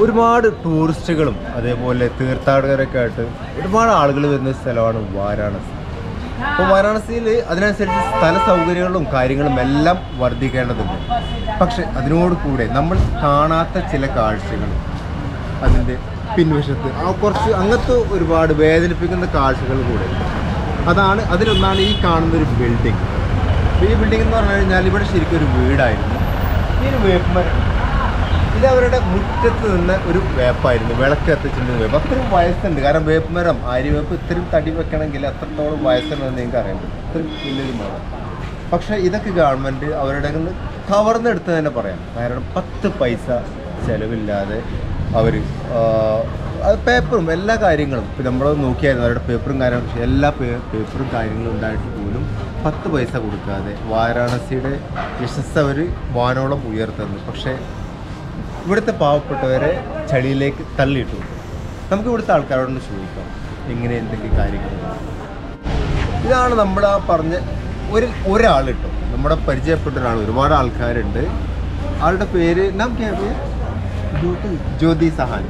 ഒരുപാട് ടൂറിസ്റ്റുകളും അതേപോലെ തീർത്ഥാടകരൊക്കെ ആയിട്ട് ഒരുപാട് ആളുകൾ വരുന്ന സ്ഥലമാണ് വാരാണസി അപ്പോൾ വാരാണസിയിൽ അതിനനുസരിച്ച് സ്ഥല സൗകര്യങ്ങളും കാര്യങ്ങളും എല്ലാം വർദ്ധിക്കേണ്ടതുണ്ട് പക്ഷെ അതിനോട് കൂടെ നമ്മൾ കാണാത്ത ചില കാഴ്ചകൾ അതിൻ്റെ പിൻവശത്ത് ആ കുറച്ച് അങ്ങനത്തെ ഒരുപാട് വേദനിപ്പിക്കുന്ന കാഴ്ചകൾ കൂടെ ഉണ്ട്. അതാണ് അതിലൊന്നാണ് ഈ കാണുന്ന ഒരു ബിൽഡിംഗ് ഈ ബിൽഡിംഗ് എന്ന് പറഞ്ഞു കഴിഞ്ഞാൽ ഇവിടെ ശരിക്കും ഒരു വീടായിരുന്നു ഈ ഒരു വേപ്പമരം ഇത് അവരുടെ മുറ്റത്ത് നിന്ന് ഒരു വേപ്പായിരുന്നു വിളക്ക് കത്തിച്ചിട്ടുണ്ട് വേപ്പ് അത്രയും വയസ്സുണ്ട് കാരണം വേപ്പമരം ആര്യവേപ്പ് ഇത്രയും തടി വെക്കണമെങ്കിൽ അത്രത്തോളം വയസ്സുണ്ടെന്ന് നിങ്ങൾക്ക് അറിയാൻ പറ്റും ഇത്രയും വലിയൊരു മരം പക്ഷേ ഇതൊക്കെ ഗവൺമെൻറ് അവരുടെ നിന്ന് കവർന്നെടുത്ത് തന്നെ പറയാം കാരണം പത്ത് പൈസ ചിലവില്ലാതെ അവർ അത് പേപ്പറും എല്ലാ കാര്യങ്ങളും ഇപ്പം നമ്മൾ നോക്കിയായിരുന്നു അവരുടെ പേപ്പറും കാര്യങ്ങളും പക്ഷേ എല്ലാ പേ- പേപ്പറും കാര്യങ്ങളും ഉണ്ടായിട്ട് പോലും പത്ത് പൈസ കൊടുക്കാതെ വാരാണസിയുടെ യശസ് അവർ വാനോളം ഉയർത്തുന്നു പക്ഷേ ഇവിടുത്തെ പാവപ്പെട്ടവരെ ചളിയിലേക്ക് തള്ളിയിട്ടു നമുക്ക് ഇവിടുത്തെ ആൾക്കാരോടൊന്ന് ചോദിക്കാം എങ്ങനെ എന്തെങ്കിലും കാര്യങ്ങൾ ഇതാണ് നമ്മുടെ ആ പറഞ്ഞ ഒരു ഒരാൾ കേട്ടോ നമ്മുടെ പരിചയപ്പെട്ട ഒരാൾ ഒരുപാട് ആൾക്കാരുണ്ട് ആളുടെ പേര് നാം ക്യാ പേര്? ജ്യോതി സഹാനി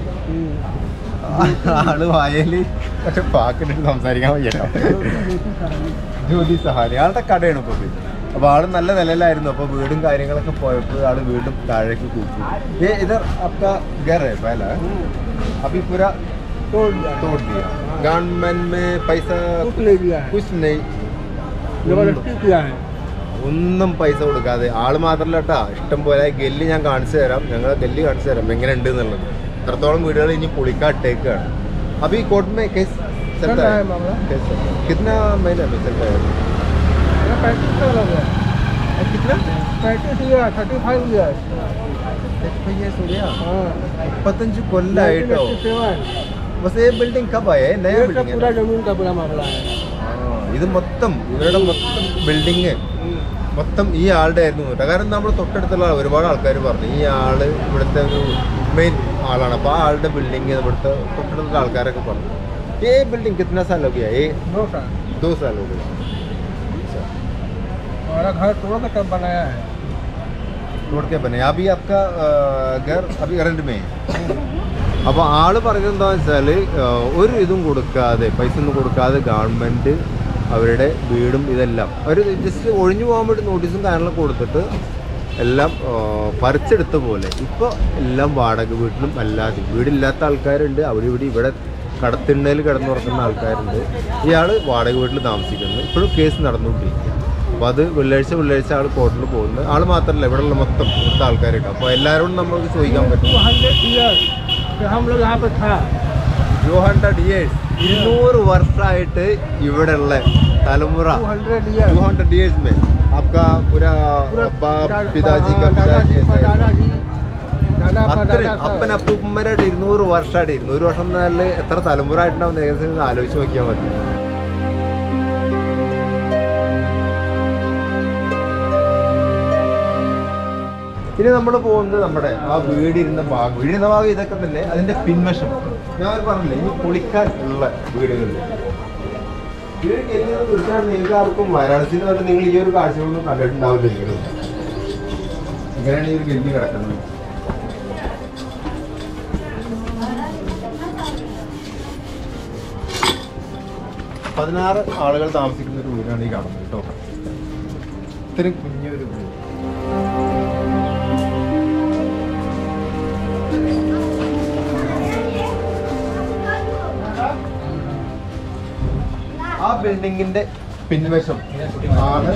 ആള് വായല് പക്ഷെ പാക്കിട്ട് സംസാരിക്കാൻ വയ്യട്ടോ ജ്യോതി സഹാനി ആളുടെ കടയാണ് ഇപ്പോൾ ഇത് അപ്പോൾ ആള് നല്ല നിലയിലായിരുന്നു അപ്പോൾ വീടും കാര്യങ്ങളൊക്കെ പോയപ്പോൾ ആള് വീണ്ടും താഴേക്ക് കൂട്ടി ഏ ഇതർ आपका घर है पहला अभी पूरा तोड़ दिया तोड़ दिया गवर्नमेंट में पैसा कुछ नहीं दिया है कुछ नहीं जबरदस्ती किया है ഒന്നും പൈസ കൊടുക്കാതെ ആള് മാത്രമല്ല കേട്ടാ ഇഷ്ടം പോലെ ഗല്ലി ഞാൻ കാണിച്ചു തരാം ഞങ്ങൾ ഗല്ലി കാണിച്ചു തരാം എങ്ങനെ ഉണ്ട് എന്നുള്ളത് എത്രത്തോളം വീടുകൾ ഇനി പൊളിക്കാട്ടേക്കാണ് അപ്പൊ ഈ കോട്ട് മേ കേസ് चल रहा है मामला कितना महीना में चल रहा है मेरा पैंतीस का लग गया और कितना पैंतीस लिया थर्टी फाइव लिया है हाँ മുപ്പത്തഞ്ച് കൊല്ലായിട്ടോ 1987 പക്ഷേ ഈ ബിൽഡിംഗ് കബായേ നയ ये सब ബിൽഡിംഗ് पूरा जमीन का पूरा मामला है ഇത് മൊത്തം ഇവരുടെ മൊത്തം ബിൽഡിങ് മൊത്തം ഈ ആളുടെ ആയിരുന്നു കേട്ടോ കാരണം നമ്മൾ തൊട്ടടുത്തുള്ള ആൾ- ഒരുപാട് ആൾക്കാർ പറഞ്ഞു ഈ ആള് ഇവിടുത്തെ ഒരു മെയിൻ ആളാണ് അപ്പോൾ ആ ആളുടെ ബിൽഡിങ് ഇവിടുത്തെ തൊട്ടടുത്തുള്ള ആൾക്കാരൊക്കെ പറഞ്ഞു ഏ ബിൽഡിംഗ് കിतना साल हो गया ये दो साल दो साल हो गया हमारा घर तोड़ के तब बनाया है तोड़ के बने अभी आपका अ, घर अभी रेंट में है അപ്പോൾ ആള് പറയുന്നത് എന്താണെന്ന് വെച്ചാൽ ഒരു ഇതും കൊടുക്കാതെ പൈസ ഒന്നും കൊടുക്കാതെ ഗവൺമെൻറ് അവരുടെ വീടും ഇതെല്ലാം അവർ ജസ്റ്റ് ഒഴിഞ്ഞു പോകാൻ വേണ്ടി നോട്ടീസും കാര്യങ്ങളൊക്കെ കൊടുത്തിട്ട് എല്ലാം ആ, പറിച്ചെടുത്ത പോലെ ഇപ്പോൾ എല്ലാം വാടക വീട്ടിലും അല്ലാതെ വീടില്ലാത്ത ആൾക്കാരുണ്ട് അവിടെ ഇവിടെ ഇവിടെ കടത്തിണ്ണയിൽ കിടന്നുറങ്ങുന്ന ആൾക്കാരുണ്ട് ഇയാൾ വാടക വീട്ടിൽ താമസിക്കുന്നു ഇപ്പോഴും കേസ് നടന്നുകൊണ്ടിരിക്കുക അപ്പോൾ അത് വെള്ളിയാഴ്ച വെള്ളിയാഴ്ച ആൾ കോർട്ടിൽ പോകുന്നത് ആൾ മാത്രമല്ല ഇവിടെയുള്ള മൊത്തം ഇവിടുത്തെ ആൾക്കാരുണ്ട് അപ്പോൾ എല്ലാവരോടും നമുക്ക് ചോദിക്കാൻ പറ്റും टू हंड्रेड ईयर्स हम लोग यहाँ पे था ടു ഹൺഡ്രഡ് ഇയേഴ്സ് ഇരുന്നൂറ് വർഷമായിട്ട് ഇവിടെയുള്ള തലമുറ two hundred two years hundred years में आपका पूरा बाप पिताजी का दादाजी पिताजी ऐसा है। दादाजी दादा का അത്രയും दादा അപ്പൻ അപ്പൂപ്പന്മാരായിട്ട് ഇരുന്നൂറ് വർഷമായിട്ട് ഇരുന്നൂറ് വർഷം എന്ന് പറഞ്ഞാൽ എത്ര തലമുറ ആയിട്ടുണ്ടാവും ഏകദേശം ഒന്ന് ആലോചിച്ച് നോക്കിയാൽ മതി ഇനി നമ്മൾ പോകുന്നത് നമ്മുടെ ആ വീടിരുന്ന ഭാഗം വീടിരുന്ന ഭാഗം ഇതൊക്കെ തന്നെ അതിന്റെ പിൻവശം ഞാൻ പറഞ്ഞില്ലേ ഇനി പൊളിക്കാൻ ഉള്ള വീടുകളിൽ വീട് കെല്ലുന്നത് തീർച്ചയായിട്ടും നിങ്ങൾക്ക് ആർക്കും വാരാണസിയിൽ വരെ നിങ്ങൾ ഈ ഒരു കാഴ്ചകളൊന്നും കണ്ടിട്ടുണ്ടാവില്ല നിങ്ങൾ ഇങ്ങനെയാണ് ഈ ഒരു ഗല്ലി കിടക്കുന്നത് പതിനാറ് ആളുകൾ താമസിക്കുന്ന ഒരു വീടാണ് ഈ കാണുന്നത് കേട്ടോ ഇത്രയും കുഞ്ഞൊരു വീട് ആ ബിൽഡിങ്ങിന്റെ പിൻവശം ആണ്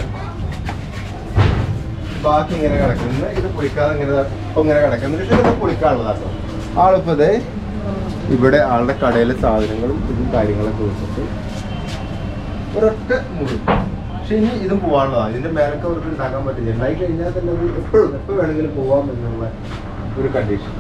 ബാക്കി ഇങ്ങനെ കിടക്കുന്നത് ഇത് പൊളിക്കാതെ ഇങ്ങനെ ദാ ഇപ്പൊ ഇങ്ങനെ കിടക്കുന്നത് ഇതൊക്കെ പൊളിക്കാനുള്ളതാട്ടോ ആളിപ്പോ ദേ ഇവിടെ ആളുടെ കടയിലെ സാധനങ്ങളും ഇതും കാര്യങ്ങളൊക്കെ വെച്ചിട്ട് ഒരൊറ്റ മുറി പക്ഷെ ഇനി ഇതും പോകാനുള്ളതാണ് ഇതിന്റെ മേലൊക്കെ അവർക്ക് ഉണ്ടാക്കാൻ പറ്റില്ല ഉണ്ടായി കഴിഞ്ഞാൽ തന്നെ അത് എപ്പോഴും എപ്പോൾ വേണമെങ്കിലും പോവാം എന്നുള്ള ഒരു കണ്ടീഷൻ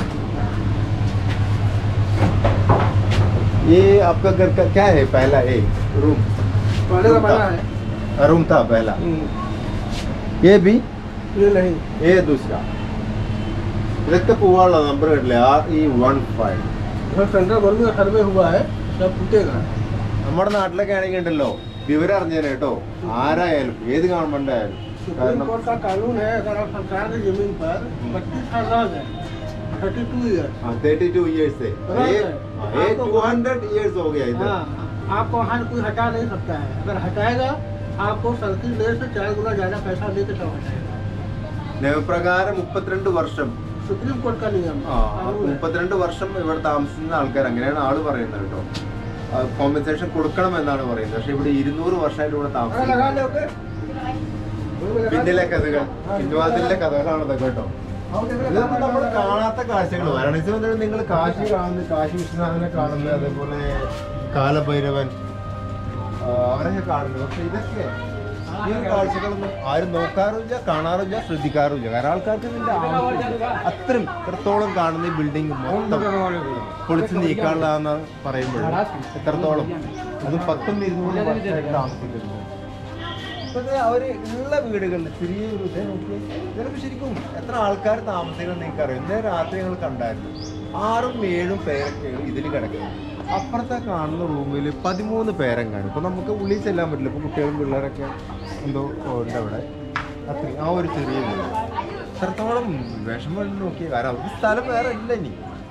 ये आपका घर का क्या है पहला ए रूम पहले का बना है रूम था पहला हम्म, ये भी ये नहीं ये दूसरा ഇതൊക്കെ പോവാനുള്ള നമ്പർ കിട്ടില്ല ആ ഈ വൺ ഫൈവ് इधर सेंट्रल गवर्नमेंट का सर्वे हुआ है सब टूटेगा നമ്മുടെ നാട്ടിലൊക്കെ ആണെങ്കിൽ ഉണ്ടല്ലോ വിവരം അറിഞ്ഞേനെ കേട്ടോ ആരായാലും ഏത് ഗവൺമെന്റ് ആയാലും सुप्रीम കാരണം कोर्ट का कानून है अगर आप सरकार की जमीन पर पच्चीस साल रह गए thirty two year thirty two years बराबर है। टू हंड्रेड इयर्स हो गया इधर हाँ आपको वहाँ कोई हटा नहीं सकता है अगर हटाएगा आपको सर्किल रेट से चार गुना ज्यादा पैसा लेके तब हटाएगा നിയമപ്രകാരം മുപ്പത്തിരണ്ട് വർഷം सुप्रीम कोर्ट का नियम ആ कानून है। മുപ്പത്തിരണ്ട് വർഷം ഇവിടെ താമസിക്കുന്ന ആൾക്കാർ അങ്ങനെയാണ് ആള് പറയുന്നത് കേട്ടോ കോമ്പൻസേഷൻ കൊടുക്കണം എന്നാണ് പറയുന്നത് പക്ഷെ ഇവിടെ ഇരുന്നൂറ് വർഷമായിട്ട് ഇവിടെ अरे लगा താമസിക്കുന്നത് ले ओके പിന്നിലെ കഥകൾ പിൻവാതിലെ കഥകളാണ് ഇതൊക്കെ കേട്ടോ ഇതൊന്നും നമ്മൾ കാണാത്ത കാഴ്ചകൾ വാരണാസി വന്നിട്ട് നിങ്ങൾ കാശി കാണുന്നു കാശി വിശ്വനാഥനെ കാണുന്നു അതേപോലെ കാലഭൈരവൻ ആ, അവരൊക്കെ കാണുന്നു പക്ഷെ ഇതൊക്കെ ഈ ഒരു കാഴ്ചകളൊന്നും ആരും നോക്കാറുമില്ല കാണാറുമില്ല ശ്രദ്ധിക്കാറുമില്ല കാരണം ആൾക്കാർക്ക് ഇതിന്റെ ആവശ്യമില്ല. അത്രയും ഇത്രത്തോളം കാണുന്ന ഈ ബിൽഡിംഗ് മൊത്തം പൊളിച്ച് നീക്കാനുള്ളതെന്ന് പറയുമ്പോൾ എത്രത്തോളം അതും പത്തും ഇരുന്നൂറ് വർഷമായിട്ട് താമസിക്കുന്നു അപ്പൊ ഇത് അവര് ഉള്ള വീടുകളിൽ ചെറിയൊരു ഇത് നോക്കി ഇതിലൊക്കെ ശരിക്കും എത്ര ആൾക്കാർ താമസിക്കണം നിങ്ങൾക്ക് അറിയാം ഇന്നേ രാത്രി ഞങ്ങൾ കണ്ടായിരുന്നു ആറും ഏഴും പേരൊക്കെയാണ് ഇതിൽ കിടക്കുന്നത് അപ്പുറത്തെ കാണുന്ന റൂമിൽ പതിമൂന്ന് പേരം കാണും ഇപ്പൊ നമുക്ക് ഉള്ളിൽ ചെല്ലാൻ പറ്റില്ല ഇപ്പൊ കുട്ടികളും പിള്ളേരൊക്കെ എന്തോ ഉണ്ട് അവിടെ അത്ര ആ ഒരു ചെറിയ വീട് എത്രത്തോളം വിഷമം നോക്കിയ കാരണം അവർക്ക് സ്ഥലം വേറെ ഇല്ല ഇനി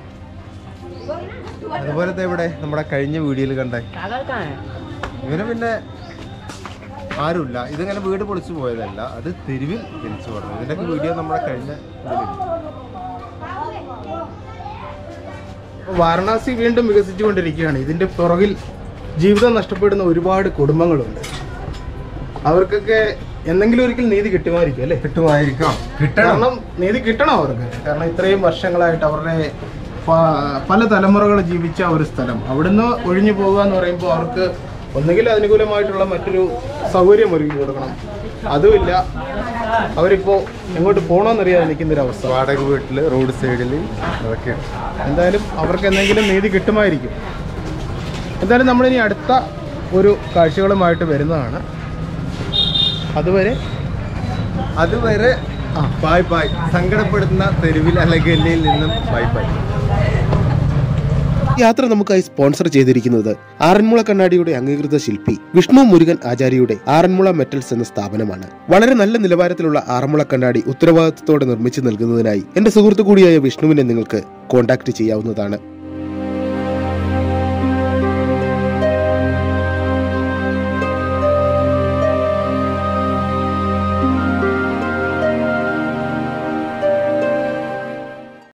അതുപോലത്തെ ഇവിടെ നമ്മുടെ കഴിഞ്ഞ വീഡിയോയിൽ കണ്ട ഇവന് പിന്നെ ആരുമില്ല ഇതിങ്ങനെ വീട് പൊളിച്ചു പോയതല്ല അത് തെരുവിൽ ജനിച്ചു പറഞ്ഞു ഇതിൻ്റെയൊക്കെ വീഡിയോ നമ്മുടെ കഴിഞ്ഞ ഇതിലുണ്ട്. വാരണാസി വീണ്ടും വികസിച്ചുകൊണ്ടിരിക്കുകയാണ് ഇതിന്റെ പുറകിൽ ജീവിതം നഷ്ടപ്പെടുന്ന ഒരുപാട് കുടുംബങ്ങളുണ്ട് അവർക്കൊക്കെ എന്തെങ്കിലും ഒരിക്കൽ നീതി കിട്ടുമായിരിക്കും അല്ലേ കിട്ടുമായിരിക്കാം കിട്ടണം കാരണം നീതി കിട്ടണം അവർക്ക് കാരണം ഇത്രയും വർഷങ്ങളായിട്ട് അവരുടെ പ- പല തലമുറകൾ ജീവിച്ച ഒരു സ്ഥലം അവിടുന്ന് ഒഴിഞ്ഞു പോകുക എന്ന് പറയുമ്പോൾ അവർക്ക് ഒന്നുകിൽ അനുകൂലമായിട്ടുള്ള മറ്റൊരു സൗകര്യം ഒരുക്കി കൊടുക്കണം അതുമില്ല അവരിപ്പോൾ എങ്ങോട്ട് പോകണമെന്നറിയാതെ നിൽക്കുന്നൊരവസ്ഥ വാടക വീട്ടിൽ റോഡ് സൈഡിൽ അതൊക്കെയാണ് എന്തായാലും അവർക്ക് എന്തെങ്കിലും നീതി കിട്ടുമായിരിക്കും എന്തായാലും നമ്മളിനി അടുത്ത ഒരു കാഴ്ചകളുമായിട്ട് വരുന്നതാണ് അതുവരെ അതുവരെ ബായ് ബായ് സങ്കടപ്പെടുത്തുന്ന തെരുവിൽ അല്ലെങ്കിൽ ഗല്ലിയിൽ നിന്നും ബായ് ബായ് യാത്ര നമുക്കായി സ്പോൺസർ ചെയ്തിരിക്കുന്നത് ആറന്മുള കണ്ണാടിയുടെ അംഗീകൃത ശില്പി വിഷ്ണു മുരുകൻ ആചാര്യയുടെ ആറന്മുള മെറ്റൽസ് എന്ന സ്ഥാപനമാണ് വളരെ നല്ല നിലവാരത്തിലുള്ള ആറന്മുള കണ്ണാടി ഉത്തരവാദിത്തത്തോടെ നിർമ്മിച്ചു നൽകുന്നതിനായി എന്റെ സുഹൃത്തു കൂടിയായ വിഷ്ണുവിനെ നിങ്ങൾക്ക് കോൺടാക്ട് ചെയ്യാവുന്നതാണ്